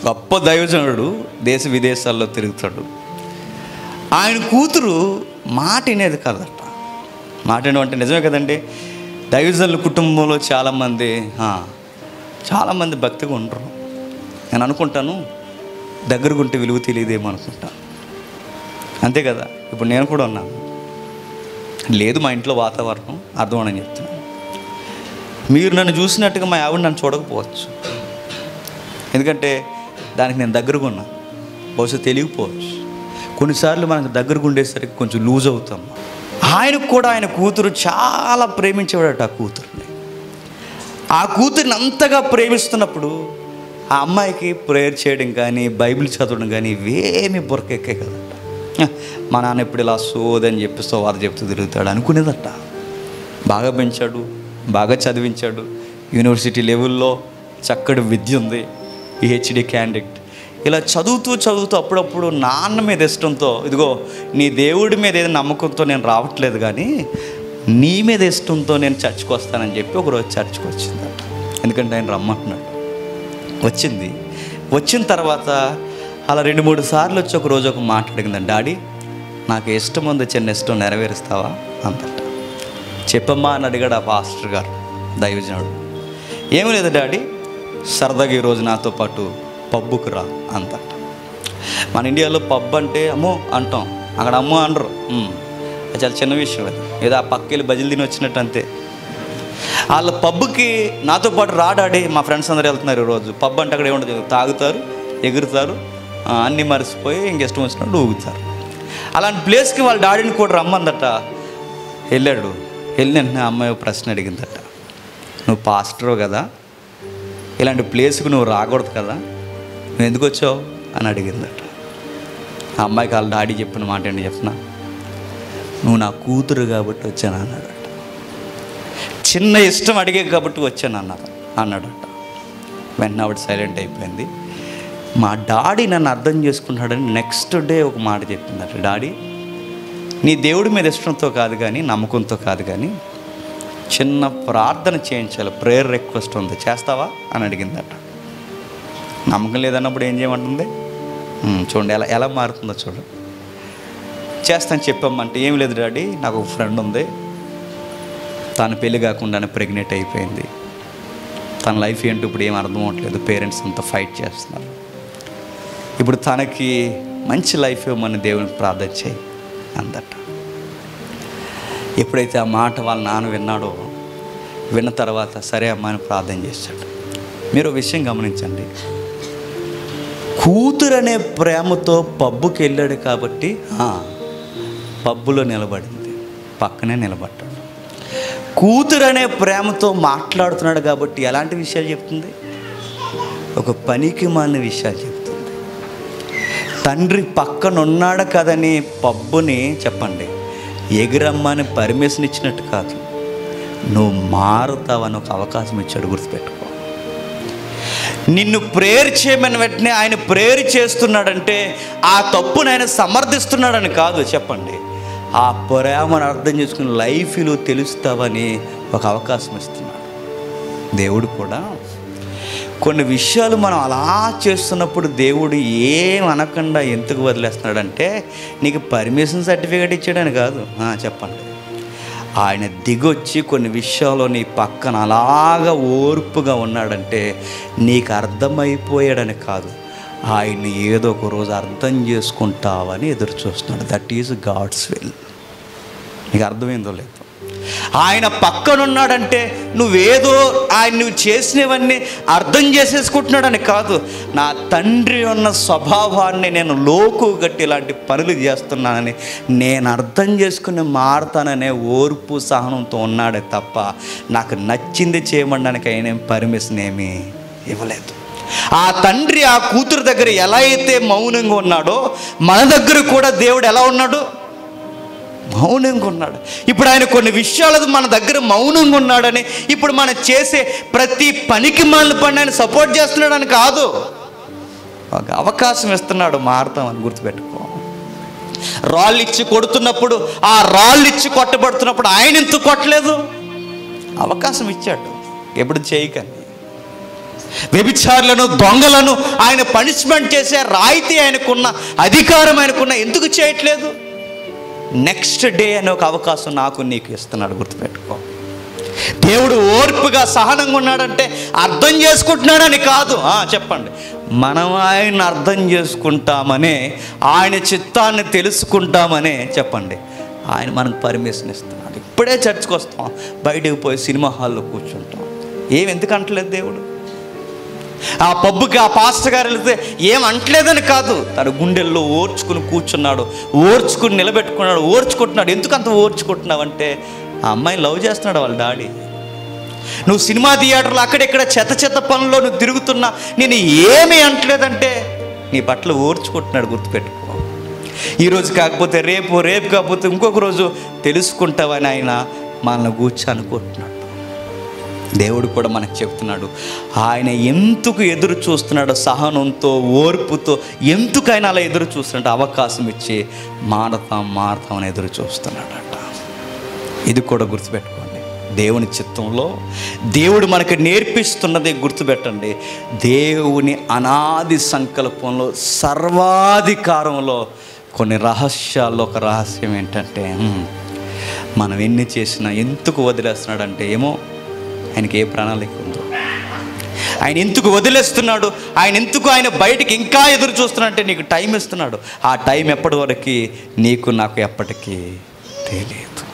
గొప్ప దైవజనుడు దేశ విదేశాల్లో తిరుగుతాడు ఆయన కూతురు మాట వినేది కదట మాట వినడం అంటే నిజమే కదండి దైవజనుల కుటుంబంలో చాలామంది ఆ, చాలామంది భక్తిగా ఉండరు నేను అనుకుంటాను దగ్గరకుంటే విలువ తెలియదేమో అనుకుంటాను అంతే కదా ఇప్పుడు నేను కూడా ఉన్నాను లేదు మా ఇంట్లో వాతావరణం అర్థమని చెప్తున్నాను మీరు నన్ను చూసినట్టుగా మా ఆవిడ నన్ను చూడకపోవచ్చు ఎందుకంటే దానికి నేను దగ్గరగా ఉన్నా బహుశా తెలియకపోవచ్చు కొన్నిసార్లు మనకు దగ్గరగా ఉండేసరికి కొంచెం లూజ్ అవుతాం ఆయనకు కూడా ఆయన కూతురు చాలా ప్రేమించేవాడట ఆ కూతురుని ఆ కూతురిని అంతగా ప్రేమిస్తున్నప్పుడు ఆ అమ్మాయికి ప్రేయర్ చేయడం కానీ బైబిల్ చదవడం కానీ ఇవేమి బురకెక్కే కదట హ, మా నాన్న ఇప్పుడు ఇలా సోదని చెప్పిస్తూ వారు చెప్తూ తిరుగుతాడు అనుకునేదట బాగా పెంచాడు బాగా చదివించాడు యూనివర్సిటీ లెవెల్లో చక్కటి విద్య ఉంది పిహెచ్డి క్యాండిడేట్ ఇలా చదువుతూ చదువుతూ అప్పుడప్పుడు నాన్న మీద ఇష్టంతో ఇదిగో నీ దేవుడి మీద ఏదో నమ్మకంతో నేను రావట్లేదు కానీ నీ మీద ఇష్టంతో నేను చర్చ్కి వస్తానని చెప్పి ఒకరోజు చర్చ్కి వచ్చిందట ఎందుకంటే ఆయన రమ్మంటున్నాడు వచ్చింది వచ్చిన తర్వాత అలా రెండు మూడు సార్లు వచ్చి ఒక రోజు ఒక మాట అడిగిందండి డాడీ నాకు ఇష్టం ఉంది చిన్న ఇష్టం నెరవేరుస్తావా అంతట చెప్పమ్మా అని అడిగాడు ఆ పాస్టర్ గారు దైవజనుడు ఏమీ లేదు డాడీ సరదాగా ఈరోజు నాతో పాటు పబ్బుకు రా అంతట మన ఇండియాలో పబ్ అంటే అమ్మో అంటాం అక్కడ అమ్మో అనరు ఉమ్, అది చాలా చిన్న విషయం అది ఏదో ఆ పక్కెళ్ళి బజిలు తిని వచ్చినట్టు అంతే వాళ్ళ పబ్కి నాతో పాటు రాడాడి మా ఫ్రెండ్స్ అందరూ వెళ్తున్నారు ఈరోజు పబ్ అంటే అక్కడ ఏముండదు తాగుతారు ఎగురుతారు ఆ, అన్నీ మరిసిపోయి ఇంకెష్టం వచ్చినట్టు ఊగుతారు అలాంటి ప్లేస్కి వాళ్ళ డాడీని కూడా రమ్మందట వెళ్ళాడు వెళ్ళిన వెంటనే ఆ అమ్మాయి ఒక ప్రశ్న అడిగిందట నువ్వు పాస్టరు కదా ఇలాంటి ప్లేస్కి నువ్వు రాకూడదు కదా నువ్వు ఎందుకు వచ్చావు అని అడిగిందట ఆ అమ్మాయికి వాళ్ళ డాడీ చెప్పిన మాట ఏంటి చెప్పిన నువ్వు నా కూతురు కాబట్టి వచ్చాను అన్నాడట చిన్న ఇష్టం అడిగే కాబట్టి వచ్చాను అన్నారు అన్నాడట వెంటనే ఆవిడ సైలెంట్ అయిపోయింది మా డాడీ నన్ను అర్థం చేసుకుంటాడని నెక్స్ట్ డే ఒక మాట చెప్పిందట డాడీ నీ దేవుడి మీద ఇష్టంతో కాదు కానీ నమ్మకంతో కాదు కానీ చిన్న ప్రార్థన చేయించాలి ప్రేయర్ రిక్వెస్ట్ ఉంది చేస్తావా అని అడిగిందట నమ్మకం లేదన్నప్పుడు ఏం చేయమంటుంది ఉమ్, చూడండి ఎలా ఎలా మారుతుందో చూడండి చేస్తాను చెప్పమ్మంటే ఏం లేదు డాడీ నాకు ఒక ఫ్రెండ్ ఉంది తను పెళ్లి కాకుండానే ప్రెగ్నెంట్ అయిపోయింది తన లైఫ్ ఏంటో ఇప్పుడు ఏం అర్థం అవ్వట్లేదు పేరెంట్స్ అంతా ఫైట్ చేస్తున్నారు ఇప్పుడు తనకి మంచి లైఫ్ ఇవ్వమని దేవునికి ప్రార్థన చేయి అందట ఎప్పుడైతే ఆ మాట వాళ్ళ నాన్న విన్నాడో విన్న తర్వాత సరే అమ్మా అని ప్రార్థన చేశాడు మీరు ఒక విషయం గమనించండి కూతురు అనే ప్రేమతో పబ్బుకి వెళ్ళాడు కాబట్టి ఆ, పబ్బులో నిలబడింది పక్కనే నిలబడ్డాడు కూతురు అనే ప్రేమతో మాట్లాడుతున్నాడు కాబట్టి ఎలాంటి విషయాలు చెప్తుంది ఒక పనికి మాలిన విషయాలు చెప్తుంది తండ్రి పక్కన ఉన్నాడు కదని పబ్బుని చెప్పండి ఎగిరమ్మని పర్మిషన్ ఇచ్చినట్టు కాదు నువ్వు మారుతావని ఒక అవకాశం ఇచ్చాడు గుర్తుపెట్టుకో నిన్ను ప్రేయర్ చేయమని వెంటనే ఆయన ప్రేయర్ చేస్తున్నాడంటే ఆ తప్పును ఆయన సమర్థిస్తున్నాడని కాదు చెప్పండి ఆ ప్రేమను అర్థం చేసుకుని లైఫ్లో తెలుస్తావని ఒక అవకాశం ఇస్తున్నాడు దేవుడు కూడా కొన్ని విషయాలు మనం అలా చేస్తున్నప్పుడు దేవుడు ఏం అనకుండా ఎందుకు వదిలేస్తున్నాడంటే నీకు పర్మిషన్ సర్టిఫికేట్ ఇచ్చాడని కాదు ఆ, చెప్పండి ఆయన దిగొచ్చి కొన్ని విషయాల్లో నీ పక్కన అలాగ ఓర్పుగా ఉన్నాడంటే నీకు అర్థమైపోయాడని కాదు ఆయన ఏదో ఒక రోజు అర్థం చేసుకుంటావని ఎదురు చూస్తున్నాడు దట్ ఈజ్ గాడ్స్ విల్ నీకు అర్థమైందో లేదు ఆయన పక్కనున్నాడంటే నువ్వేదో ఆయన నువ్వు చేసినవన్నీ అర్థం చేసేసుకుంటున్నాడని కాదు నా తండ్రి ఉన్న స్వభావాన్ని నేను లోకు గట్టి ఇలాంటి పనులు చేస్తున్నానని నేను అర్థం చేసుకుని మారుతాననే ఓర్పు సహనంతో ఉన్నాడే తప్ప నాకు నచ్చింది చేయమనడానికి ఆయన పర్మిషన్ ఏమీ ఇవ్వలేదు ఆ తండ్రి ఆ కూతురు దగ్గర ఎలా అయితే మౌనంగా ఉన్నాడో మన దగ్గర కూడా దేవుడు ఎలా ఉన్నాడు మౌనంగా ఉన్నాడు ఇప్పుడు ఆయన కొన్ని విషయాలు మన దగ్గర మౌనంగా ఉన్నాడని ఇప్పుడు మనం చేసే ప్రతి పనికి మాలిన పని ఆయన సపోర్ట్ చేస్తున్నాడని కాదు ఒక అవకాశం ఇస్తున్నాడు మారుతామని గుర్తుపెట్టుకో రాళ్ళు ఇచ్చి కొడుతున్నప్పుడు ఆ రాళ్ళు ఇచ్చి కొట్టబడుతున్నప్పుడు ఆయన ఎందుకు కొట్టలేదు అవకాశం ఇచ్చాడు ఎప్పుడు చేయకని వ్యభిచారులను దొంగలను ఆయన పనిష్మెంట్ చేసే రాయితీ ఆయనకున్న అధికారం ఆయనకున్న ఎందుకు చేయట్లేదు నెక్స్ట్ డే అనే ఒక అవకాశం నాకు నీకు ఇస్తున్నాడు గుర్తుపెట్టుకో దేవుడు ఓర్పుగా సహనంగా ఉన్నాడంటే అర్థం చేసుకుంటున్నాడని కాదు ఆ, చెప్పండి మనం ఆయన అర్థం చేసుకుంటామనే ఆయన చిత్తాన్ని తెలుసుకుంటామనే చెప్పండి ఆయన మనకు పర్మిషన్ ఇస్తున్నాడు ఇప్పుడే చర్చ్కి వస్తాం బయటకు పోయి సినిమా హాల్లో కూర్చుంటాం ఏం ఎందుకు అంటలేదు దేవుడు ఆ పబ్బుకి ఆ పాస్టర్ గారు వెళితే ఏం అంటలేదని కాదు తన గుండెల్లో ఓర్చుకుని కూర్చున్నాడు ఓర్చుకుని నిలబెట్టుకున్నాడు ఓర్చుకుంటున్నాడు ఎందుకు అంత ఓర్చుకుంటున్నావు అంటే ఆ అమ్మాయిని లవ్ చేస్తున్నాడు వాళ్ళ డాడీ నువ్వు సినిమా థియేటర్లో అక్కడెక్కడ చెత్త చెత్త పనుల్లో నువ్వు తిరుగుతున్నా నేను ఏమీ అంటలేదంటే నీ బట్టలు ఓర్చుకుంటున్నాడు గుర్తుపెట్టుకో ఈరోజు కాకపోతే రేపు రేపు కాకపోతే ఇంకొక రోజు తెలుసుకుంటావని ఆయన మనల్ని కూర్చో అనుకుంటున్నాడు దేవుడు కూడా మనకు చెప్తున్నాడు ఆయన ఎందుకు ఎదురు చూస్తున్నాడో సహనంతో ఓర్పుతో ఎందుకైనా అలా ఎదురు చూస్తున్నాడు అవకాశం ఇచ్చి మారతాం మారతాం అని ఎదురు చూస్తున్నాడట ఇది కూడా గుర్తుపెట్టుకోండి దేవుని చిత్తంలో దేవుడు మనకు నేర్పిస్తున్నది గుర్తుపెట్టండి దేవుని అనాది సంకల్పంలో సర్వాధికారంలో కొన్ని రహస్యాల్లో ఒక రహస్యం ఏంటంటే హ్మ్, మనం ఎన్ని చేసినా ఎందుకు వదిలేస్తున్నాడంటే ఏమో ఆయనకి ఏ ప్రణాళిక ఉందో ఆయన ఎందుకు వదిలేస్తున్నాడు ఆయన ఎందుకు ఆయన బయటికి ఇంకా ఎదురు చూస్తున్నాడంటే నీకు టైం ఇస్తున్నాడు ఆ టైం ఎప్పటి వరకు నీకు నాకు ఎప్పటికీ తెలియదు